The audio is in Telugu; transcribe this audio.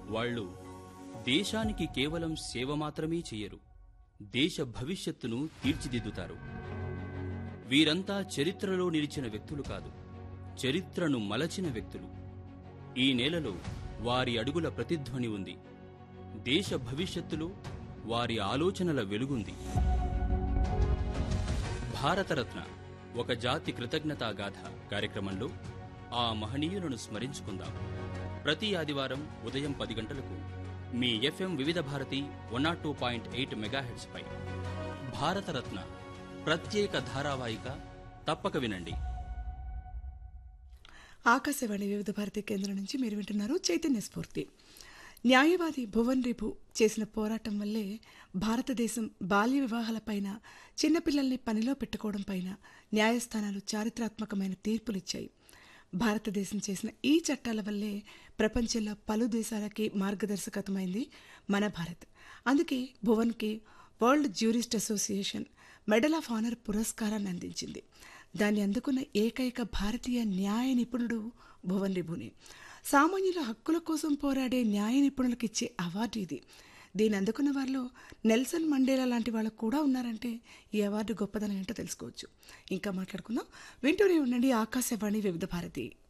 వాళ్ళు దేశానికి కేవలం సేవ మాత్రమే చెయ్యరు దేశ భవిష్యత్తును తీర్చిదిద్దుతారు వీరంతా చరిత్రలో నిలిచిన వ్యక్తులు కాదు చరిత్రను మలచిన వ్యక్తులు ఈ నేలలో వారి అడుగుల ప్రతిధ్వని ఉంది దేశ భవిష్యత్తులో వారి ఆలోచనల వెలుగుంది భారతరత్న ఒక జాతి కృతజ్ఞతాగాథ కార్యక్రమంలో ఆ మహనీయులను స్మరించుకుందాం ప్రతి ఆదివారం ఉదయం పది గంటలకు మీ FM Vividh Bharati one nought two point eight మెగాహెడ్స్పై భారతరత్న ప్రత్యేక ధారావాహిక తప్పక వినండి ఆకాశవాణి వివిధ భారతి కేంద్రం నుంచి మీరు వింటున్నారు చైతన్య స్ఫూర్తి న్యాయవాది భువన్ రిపు చేసిన పోరాటం వల్లే భారతదేశం బాల్య వివాహాలపైన చిన్నపిల్లల్ని పనిలో పెట్టుకోవడం పైన న్యాయస్థానాలు చారిత్రాత్మకమైన తీర్పులిచ్చాయి భారతదేశం చేసిన ఈ చట్టాల వల్లే ప్రపంచంలో పలు దేశాలకి మార్గదర్శకతమైంది మన భారత్ అందుకే భువన్కి world jurist association medal of honour పురస్కారాన్ని అందించింది దాన్ని అందుకున్న ఏకైక భారతీయ న్యాయ నిపుణుడు భువన్ రిభుని సామాన్యుల హక్కుల కోసం పోరాడే న్యాయ నిపుణులకు ఇచ్చే అవార్డు ఇది దీన్ని అందుకున్న వారిలో నెల్సన్ మండేలా లాంటి వాళ్ళు కూడా ఉన్నారంటే ఈ అవార్డు గొప్పదనం ఏంటో తెలుసుకోవచ్చు ఇంకా మాట్లాడుకుందాం వింటూనే ఉండండి ఆకాశవాణి వివిధ భారతి